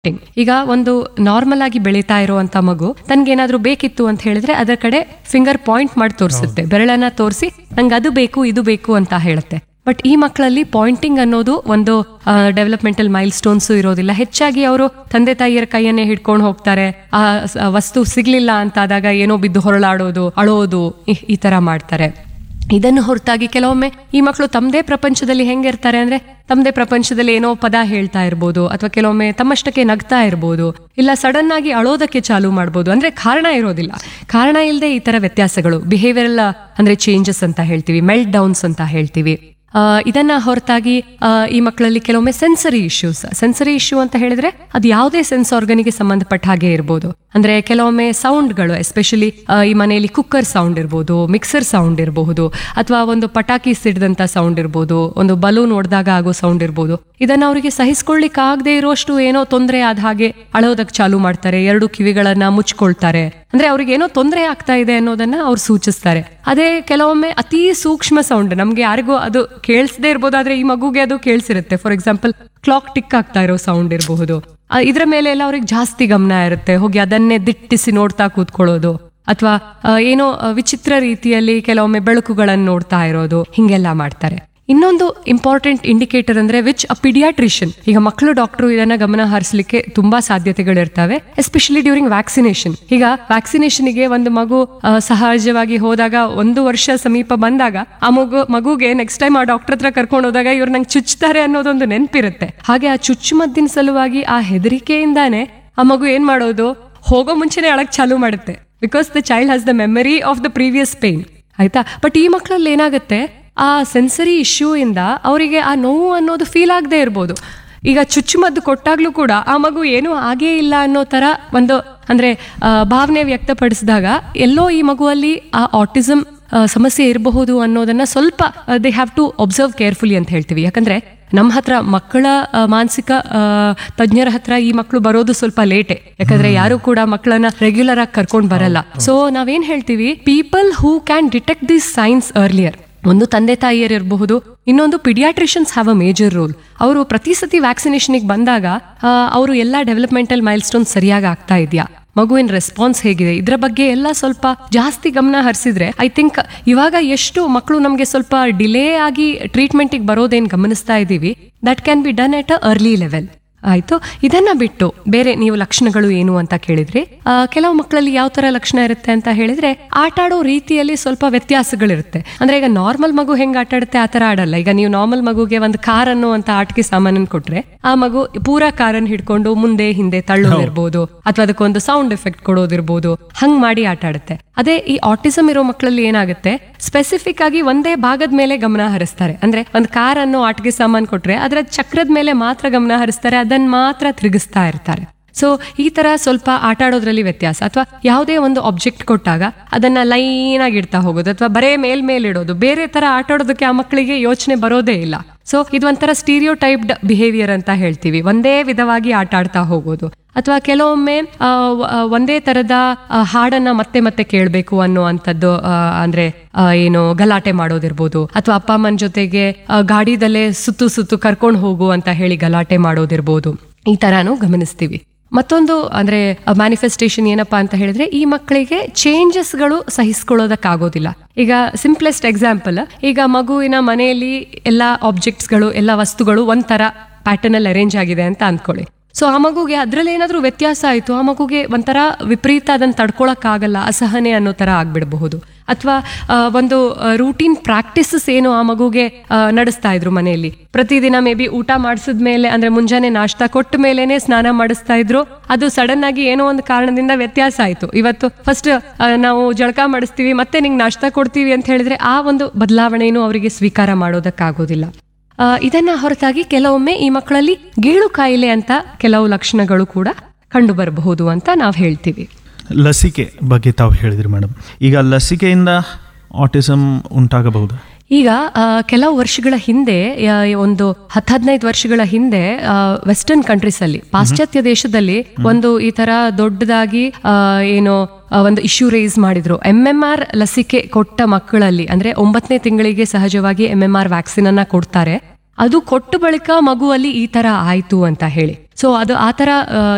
ಈಗ ಒಂದು ನಾರ್ಮಲ್ ಆಗಿ ಬೆಳೀತಾ ಇರುವಂತ ಮಗು ತನ್ಗೇನಾದ್ರೂ ಬೇಕಿತ್ತು ಅಂತ ಹೇಳಿದ್ರೆ ಅದರ ಕಡೆ ಫಿಂಗರ್ ಪಾಯಿಂಟ್ ಮಾಡಿ ತೋರಿಸುತ್ತೆ ಬೆರಳನ್ನ ತೋರಿಸಿ ನಂಗೆ ಅದು ಬೇಕು ಇದು ಬೇಕು ಅಂತ ಹೇಳುತ್ತೆ ಬಟ್ ಈ ಮಕ್ಕಳಲ್ಲಿ ಪಾಯಿಂಟಿಂಗ್ ಅನ್ನೋದು ಒಂದು ಡೆವಲಪ್ಮೆಂಟಲ್ ಮೈಲ್ ಸ್ಟೋನ್ಸ್ ಇರೋದಿಲ್ಲ ಹೆಚ್ಚಾಗಿ ಅವರು ತಂದೆ ತಾಯಿಯರ ಕೈಯನ್ನೇ ಹಿಡ್ಕೊಂಡು ಹೋಗ್ತಾರೆ ಆ ಸ- ವಸ್ತು ಸಿಗ್ಲಿಲ್ಲ ಅಂತ ಆದಾಗ ಏನೋ ಬಿದ್ದು ಹೊರಳಾಡೋದು ಅಳೋದು ಈ- ಈ ತರ ಮಾಡ್ತಾರೆ ಇದನ್ನು ಹೊರತಾಗಿ ಕೆಲವೊಮ್ಮೆ ಈ ಮಕ್ಕಳು ತಮ್ಮದೇ ಪ್ರಪಂಚದಲ್ಲಿ ಹೆಂಗಿರ್ತಾರೆ ಅಂದ್ರೆ ತಮ್ಮದೇ ಪ್ರಪಂಚದಲ್ಲಿ ಏನೋ ಪದ ಹೇಳ್ತಾ ಇರ್ಬೋದು ಅಥವಾ ಕೆಲವೊಮ್ಮೆ ತಮ್ಮಷ್ಟಕ್ಕೆ ನಗ್ತಾ ಇರ್ಬೋದು ಇಲ್ಲ ಸಡನ್ ಆಗಿ ಅಳೋದಕ್ಕೆ ಚಾಲು ಮಾಡ್ಬೋದು ಅಂದ್ರೆ ಕಾರಣ ಇರೋದಿಲ್ಲ ಕಾರಣ ಇಲ್ಲದೆ ಈ ತರ ವ್ಯತ್ಯಾಸಗಳು ಬಿಹೇವಿಯರಲ್ ಅಂದ್ರೆ ಚೇಂಜಸ್ ಅಂತ ಹೇಳ್ತೀವಿ ಮೆಲ್ಟ್ ಡೌನ್ಸ್ ಅಂತ ಹೇಳ್ತೀವಿ ಆ, ಇದನ್ನ ಹೊರತಾಗಿ ಆ, ಈ ಮಕ್ಕಳಲ್ಲಿ ಕೆಲವೊಮ್ಮೆ ಸೆನ್ಸರಿ ಇಶ್ಯೂಸ್ ಸೆನ್ಸರಿ ಇಶ್ಯೂ ಅಂತ ಹೇಳಿದ್ರೆ ಅದು ಯಾವುದೇ ಸೆನ್ಸ್ ಆರ್ಗನಿಗೆ ಸಂಬಂಧಪಟ್ಟ ಹಾಗೆ ಇರ್ಬೋದು ಅಂದ್ರೆ ಕೆಲವೊಮ್ಮೆ ಸೌಂಡ್ಗಳು ಎಸ್ಪೆಷಲಿ ಈ ಮನೆಯಲ್ಲಿ ಕುಕ್ಕರ್ ಸೌಂಡ್ ಇರ್ಬೋದು ಮಿಕ್ಸರ್ ಸೌಂಡ್ ಇರಬಹುದು ಅಥವಾ ಒಂದು ಪಟಾಕಿ ಸಿಡಿದಂತ ಸೌಂಡ್ ಇರ್ಬೋದು ಒಂದು ಬಲೂನ್ ಹೊಡೆದಾಗ ಆಗೋ ಸೌಂಡ್ ಇರ್ಬೋದು ಇದನ್ನ ಅವರಿಗೆ ಸಹಿಸ್ಕೊಳ್ಳಿಕ್ ಆಗದೆ ಇರುವಷ್ಟು ಏನೋ ತೊಂದರೆ ಆದ ಹಾಗೆ ಅಳೋದಕ್ಕೆ ಚಾಲು ಮಾಡ್ತಾರೆ ಎರಡು ಕಿವಿಗಳನ್ನ ಮುಚ್ಕೊಳ್ತಾರೆ ಅಂದ್ರೆ ಅವ್ರಿಗೆ ಏನೋ ತೊಂದರೆ ಆಗ್ತಾ ಇದೆ ಅನ್ನೋದನ್ನ ಅವ್ರು ಸೂಚಿಸ್ತಾರೆ ಅದೇ ಕೆಲವೊಮ್ಮೆ ಅತಿ ಸೂಕ್ಷ್ಮ ಸೌಂಡ್ ನಮ್ಗೆ ಯಾರಿಗೂ ಅದು ಕೇಳಿಸದೇ ಇರ್ಬೋದು ಆದ್ರೆ ಈ ಮಗುಗೆ ಅದು ಕೇಳಿಸಿರುತ್ತೆ ಫಾರ್ ಎಕ್ಸಾಂಪಲ್ ಕ್ಲಾಕ್ ಟಿಕ್ ಆಗ್ತಾ ಇರೋ ಸೌಂಡ್ ಇರಬಹುದು ಇದ್ರ ಮೇಲೆ ಎಲ್ಲ ಅವ್ರಿಗೆ ಜಾಸ್ತಿ ಗಮನ ಇರುತ್ತೆ ಹೋಗಿ ಅದನ್ನೇ ದಿಟ್ಟಿಸಿ ನೋಡ್ತಾ ಕೂತ್ಕೊಳ್ಳೋದು ಅಥವಾ ಏನೋ ಆ, ವಿಚಿತ್ರ ರೀತಿಯಲ್ಲಿ ಕೆಲವೊಮ್ಮೆ ಬೆಳಕುಗಳನ್ನು ನೋಡ್ತಾ ಇರೋದು ಹಿಂಗೆಲ್ಲ ಮಾಡ್ತಾರೆ ಇನ್ನೊಂದು ಇಂಪಾರ್ಟೆಂಟ್ ಇಂಡಿಕೇಟರ್ ಅಂದ್ರೆ ವಿಚ್ ಅ ಪಿಡಿಯಾಟ್ರಿಷಿಯನ್ ಈಗ ಮಕ್ಕಳು ಡಾಕ್ಟರ್ ಇದನ್ನ ಗಮನ ಹರಿಸಲಿಕ್ಕೆ ತುಂಬಾ ಸಾಧ್ಯತೆಗಳಿರ್ತವೆ ಎಸ್ಪೆಷಲಿ ಡ್ಯೂರಿಂಗ್ ವ್ಯಾಕ್ಸಿನೇಷನ್ ಈಗ ವ್ಯಾಕ್ಸಿನೇಷನ್ ಗೆ ಒಂದು ಮಗು ಆ, ಸಹಜವಾಗಿ ಹೋದಾಗ ಒಂದು ವರ್ಷ ಸಮೀಪ ಬಂದಾಗ ಆ ಮಗು ಮಗುಗೆ ನೆಕ್ಸ್ಟ್ ಟೈಮ್ ಆ ಡಾಕ್ಟರ್ ಹತ್ರ ಕರ್ಕೊಂಡು ಹೋದಾಗ ಇವ್ರು ನಂಗೆ ಚುಚ್ತಾರೆ ಅನ್ನೋದೊಂದು ನೆನಪಿರುತ್ತೆ ಹಾಗೆ ಆ ಚುಚ್ಚುಮದ್ದಿನ ಸಲುವಾಗಿ ಆ ಹೆದರಿಕೆಯಿಂದಾನೆ ಆ ಮಗು ಏನ್ ಮಾಡೋದು ಹೋಗೋ ಮುಂಚೆನೆ ಅಳಕ್ ಚಾಲು ಮಾಡುತ್ತೆ because the child has the memory of the previous pain ಆಯ್ತಾ ಬಟ್ ಈ ಮಕ್ಕಳಲ್ಲಿ ಏನಾಗುತ್ತೆ ಆ ಸೆನ್ಸರಿ ಇಶ್ಯೂ ಇಂದ ಅವರಿಗೆ ಆ ನೋವು ಅನ್ನೋದು ಫೀಲ್ ಆಗದೆ ಇರ್ಬೋದು ಈಗ ಚುಚ್ಚುಮದ್ದು ಕೊಟ್ಟಾಗ್ಲೂ ಕೂಡ ಆ ಮಗು ಏನೂ ಆಗೇ ಇಲ್ಲ ಅನ್ನೋ ತರ ಒಂದು ಅಂದ್ರೆ ಆ, ಭಾವನೆ ವ್ಯಕ್ತಪಡಿಸಿದಾಗ ಎಲ್ಲೋ ಈ ಮಗುವಲ್ಲಿ ಆ ಆಟಿಸಮ್ ಸಮಸ್ಯೆ ಇರಬಹುದು ಅನ್ನೋದನ್ನ ಸ್ವಲ್ಪ they have to observe carefully ಅಂತ ಹೇಳ್ತೀವಿ ಯಾಕಂದ್ರೆ ನಮ್ಮ ಹತ್ರ ಮಕ್ಕಳ ಆ, ಮಾನಸಿಕ ಆ, ತಜ್ಞರ ಹತ್ರ ಈ ಮಕ್ಕಳು ಬರೋದು ಸ್ವಲ್ಪ ಲೇಟೆ ಯಾಕಂದ್ರೆ ಯಾರು ಕೂಡ ಮಕ್ಕಳನ್ನ ರೆಗ್ಯುಲರ್ ಆಗಿ ಕರ್ಕೊಂಡು ಬರಲ್ಲ ಸೊ ನಾವೇನ್ ಹೇಳ್ತೀವಿ people who can detect this signs earlier ಒಂದು ತಂದೆ ತಾಯಿಯರು ಇರಬಹುದು ಇನ್ನೊಂದು paediatricians have a major role ಅವರು ಪ್ರತಿ ಸತಿ ವ್ಯಾಕ್ಸಿನೇಷನ್ಗೆ ಬಂದಾಗ ಅವರು ಎಲ್ಲ ಡೆವಲಪ್ಮೆಂಟಲ್ ಮೈಲ್ ಸ್ಟೋನ್ ಸರಿಯಾಗಿ ಆಗ್ತಾ ಇದೆಯಾ ಮಗುವಿನ ರೆಸ್ಪಾನ್ಸ್ ಹೇಗಿದೆ ಇದ್ರ ಬಗ್ಗೆ ಎಲ್ಲ ಸ್ವಲ್ಪ ಜಾಸ್ತಿ ಗಮನ ಹರಿಸಿದ್ರೆ ಐ ಥಿಂಕ್ ಇವಾಗ ಎಷ್ಟು ಮಕ್ಕಳು ನಮಗೆ ಸ್ವಲ್ಪ ಡಿಲೇ ಆಗಿ ಟ್ರೀಟ್ಮೆಂಟಿಗೆ ಬರೋದೇನ್ ಗಮನಿಸ್ತಾ ಇದ್ದೀವಿ that can be done at a early level ಆಯ್ತು ಇದನ್ನ ಬಿಟ್ಟು ಬೇರೆ ನೀವು ಲಕ್ಷಣಗಳು ಏನು ಅಂತ ಕೇಳಿದ್ರಿ ಆ, ಕೆಲವು ಮಕ್ಕಳಲ್ಲಿ ಯಾವ ತರ ಲಕ್ಷಣ ಇರುತ್ತೆ ಅಂತ ಹೇಳಿದ್ರೆ ಆಟ ಆಡೋ ರೀತಿಯಲ್ಲಿ ಸ್ವಲ್ಪ ವ್ಯತ್ಯಾಸಗಳಿರುತ್ತೆ ಅಂದ್ರೆ ಈಗ ನಾರ್ಮಲ್ ಮಗು ಹೆಂಗ್ ಆಟ ಆಡುತ್ತೆ ಆ ತರ ಆಡಲ್ಲ ಈಗ ನೀವು ನಾರ್ಮಲ್ ಮಗುಗೆ ಒಂದು ಕಾರ್ ಅನ್ನುವಂತ ಆಟಿಕೆ ಸಾಮಾನನ್ ಕೊಟ್ರೆ ಆ ಮಗು ಪೂರಾ ಕಾರನ್ನ ಹಿಡ್ಕೊಂಡು ಮುಂದೆ ಹಿಂದೆ ತಳ್ಳೋದಿರ್ಬೋದು ಅಥವಾ ಅದಕ್ಕೊಂದು ಸೌಂಡ್ ಎಫೆಕ್ಟ್ ಕೊಡೋದಿರ್ಬೋದು ಹಂಗ್ ಮಾಡಿ ಆಟ ಆಡುತ್ತೆ ಅದೇ ಈ ಆಟಿಸಮ್ ಇರೋ ಮಕ್ಕಳಲ್ಲಿ ಏನಾಗುತ್ತೆ ಸ್ಪೆಸಿಫಿಕ್ ಆಗಿ ಒಂದೇ ಭಾಗದ ಮೇಲೆ ಗಮನ ಹರಿಸ್ತಾರೆ ಅಂದ್ರೆ ಒಂದು ಕಾರ್ ಅನ್ನೋ ಆಟಿಕೆ ಸಾಮಾನು ಕೊಟ್ರೆ ಅದರ ಚಕ್ರದ ಮೇಲೆ ಮಾತ್ರ ಗಮನ ಹರಿಸ್ತಾರೆ ಅದನ್ನ ಮಾತ್ರ ತಿರುಗಿಸ್ತಾ ಇರ್ತಾರೆ ಸೊ ಈ ತರ ಸ್ವಲ್ಪ ಆಟ ಆಡೋದ್ರಲ್ಲಿ ವ್ಯತ್ಯಾಸ ಅಥವಾ ಯಾವುದೇ ಒಂದು ಆಬ್ಜೆಕ್ಟ್ ಕೊಟ್ಟಾಗ ಅದನ್ನ ಲೈನ್ ಆಗಿ ಇಡ್ತಾ ಹೋಗೋದು ಅಥವಾ ಬರೇ ಮೇಲ್ ಮೇಲ್ ಇಡೋದು ಬೇರೆ ತರ ಆಟ ಆಡೋದಕ್ಕೆ ಆ ಮಕ್ಕಳಿಗೆ ಯೋಚನೆ ಬರೋದೇ ಇಲ್ಲ ಸೊ ಇದು ಒಂಥರ ಸ್ಟೀರಿಯೋ ಟೈಪ್ಡ್ ಬಿಹೇವಿಯರ್ ಅಂತ ಹೇಳ್ತೀವಿ ಒಂದೇ ವಿಧವಾಗಿ ಆಟ ಆಡ್ತಾ ಹೋಗೋದು ಅಥವಾ ಕೆಲವೊಮ್ಮೆ ಆ, ವ- ಆ, ಒಂದೇ ತರದ ಆ, ಹಾಡನ್ನ ಮತ್ತೆ ಮತ್ತೆ ಕೇಳಬೇಕು ಅನ್ನುವಂಥದ್ದು ಆ, ಅಂದ್ರೆ ಆ, ಏನು ಗಲಾಟೆ ಮಾಡೋದಿರ್ಬೋದು ಅಥವಾ ಅಪ್ಪ ಅಮ್ಮನ ಜೊತೆಗೆ ಆ, ಗಾಡಿದಲ್ಲೇ ಸುತ್ತು ಸುತ್ತು ಕರ್ಕೊಂಡು ಹೋಗು ಅಂತ ಹೇಳಿ ಗಲಾಟೆ ಮಾಡೋದಿರ್ಬೋದು ಈ ತರಾನು ಗಮನಿಸ್ತೀವಿ ಮತ್ತೊಂದು ಅಂದ್ರೆ ಮ್ಯಾನಿಫೆಸ್ಟೇಷನ್ ಏನಪ್ಪಾ ಅಂತ ಹೇಳಿದ್ರೆ ಈ ಮಕ್ಕಳಿಗೆ ಚೇಂಜಸ್ಗಳು ಸಹಿಸ್ಕೊಳ್ಳೋದಕ್ಕಾಗೋದಿಲ್ಲ ಈಗ ಸಿಂಪ್ಲೆಸ್ಟ್ ಎಕ್ಸಾಂಪಲ್ ಈಗ ಮಗುವಿನ ಮನೆಯಲ್ಲಿ ಎಲ್ಲ ಆಬ್ಜೆಕ್ಟ್ಸ್ಗಳು ಎಲ್ಲ ವಸ್ತುಗಳು ಒಂಥರ ಪ್ಯಾಟರ್ನ್ ಅಲ್ಲಿ ಅರೇಂಜ್ ಆಗಿದೆ ಅಂತ ಅಂದ್ಕೊಳ್ಳಿ ಸೊ ಆ ಮಗುಗೆ ಅದ್ರಲ್ಲಿ ಏನಾದ್ರೂ ವ್ಯತ್ಯಾಸ ಆಯ್ತು ಆ ಮಗುಗೆ ಒಂಥರ ವಿಪರೀತ ಅದನ್ನ ತಡ್ಕೊಳಕ್ ಆಗಲ್ಲ ಅಸಹನೆ ಅನ್ನೋ ತರ ಆಗ್ಬಿಡಬಹುದು ಅಥವಾ ಒಂದು ರೂಟೀನ್ ಪ್ರಾಕ್ಟೀಸಸ್ ಏನು ಆ ಮಗುಗೆ ಆ, ನಡೆಸ್ತಾ ಇದ್ರು ಮನೆಯಲ್ಲಿ ಪ್ರತಿದಿನ ಮೇ ಬಿ ಊಟ ಮಾಡಿಸಿದ್ಮೇಲೆ ಅಂದ್ರೆ ಮುಂಜಾನೆ ನಾಷ್ಟ ಕೊಟ್ಟ ಮೇಲೇನೆ ಸ್ನಾನ ಮಾಡಿಸ್ತಾ ಇದ್ರು ಅದು ಸಡನ್ ಆಗಿ ಏನೋ ಒಂದು ಕಾರಣದಿಂದ ವ್ಯತ್ಯಾಸ ಆಯ್ತು ಇವತ್ತು ಫಸ್ಟ್ ನಾವು ಜಳಕ ಮಾಡಿಸ್ತೀವಿ ಮತ್ತೆ ನಿಂಗೆ ನಾಷ್ಟ ಕೊಡ್ತೀವಿ ಅಂತ ಹೇಳಿದ್ರೆ ಆ ಒಂದು ಬದಲಾವಣೆಯನ್ನು ಅವರಿಗೆ ಸ್ವೀಕಾರ ಮಾಡೋದಕ್ಕಾಗೋದಿಲ್ಲ ಆ, ಇದನ್ನ ಹೊರತಾಗಿ ಕೆಲವೊಮ್ಮೆ ಈ ಮಕ್ಕಳಲ್ಲಿ ಗೀಳು ಕಾಯಿಲೆ ಅಂತ ಕೆಲವು ಲಕ್ಷಣಗಳು ಕೂಡ ಕಂಡು ಬರಬಹುದು ಅಂತ ನಾವು ಹೇಳ್ತೀವಿ ಲಸಿಕೆ ಬಗ್ಗೆ ತಾವು ಹೇಳಿದ್ರಿ ಮೇಡಮ್ ಈಗ ಲಸಿಕೆಯಿಂದ ಆಟಿಸಮ್ ಉಂಟಾಗಬಹುದು ಈಗ ಆ, ಕೆಲವು ವರ್ಷಗಳ ಹಿಂದೆ ಆ, ಒಂದು ಹತ್ತು ಹದಿನೈದು ವರ್ಷಗಳ ಹಿಂದೆ ವೆಸ್ಟರ್ನ್ ಕಂಟ್ರೀಸ್ ಅಲ್ಲಿ ಪಾಶ್ಚಾತ್ಯ ದೇಶದಲ್ಲಿ ಒಂದು ಈ ತರ ದೊಡ್ಡದಾಗಿ ಆ, ಏನು ಆ, ಒಂದು ಇಶ್ಯೂ ರೇಸ್ ಮಾಡಿದ್ರು ಎಂ ಎಂ ಆರ್ ಲಸಿಕೆ ಕೊಟ್ಟ ಮಕ್ಕಳಲ್ಲಿ ಅಂದ್ರೆ ಒಂಬತ್ತನೇ ತಿಂಗಳಿಗೆ ಸಹಜವಾಗಿ ಎಂ ಎಂ ಆರ್ ವ್ಯಾಕ್ಸಿನ್ ಅನ್ನ ಕೊಡ್ತಾರೆ ಅದು ಕೊಟ್ಟ ಬಳಿಕ ಮಗುವಲ್ಲಿ ಈ ತರ ಆಯ್ತು ಅಂತ ಹೇಳಿ ಸೊ ಅದು ಆ ತರ ಆ,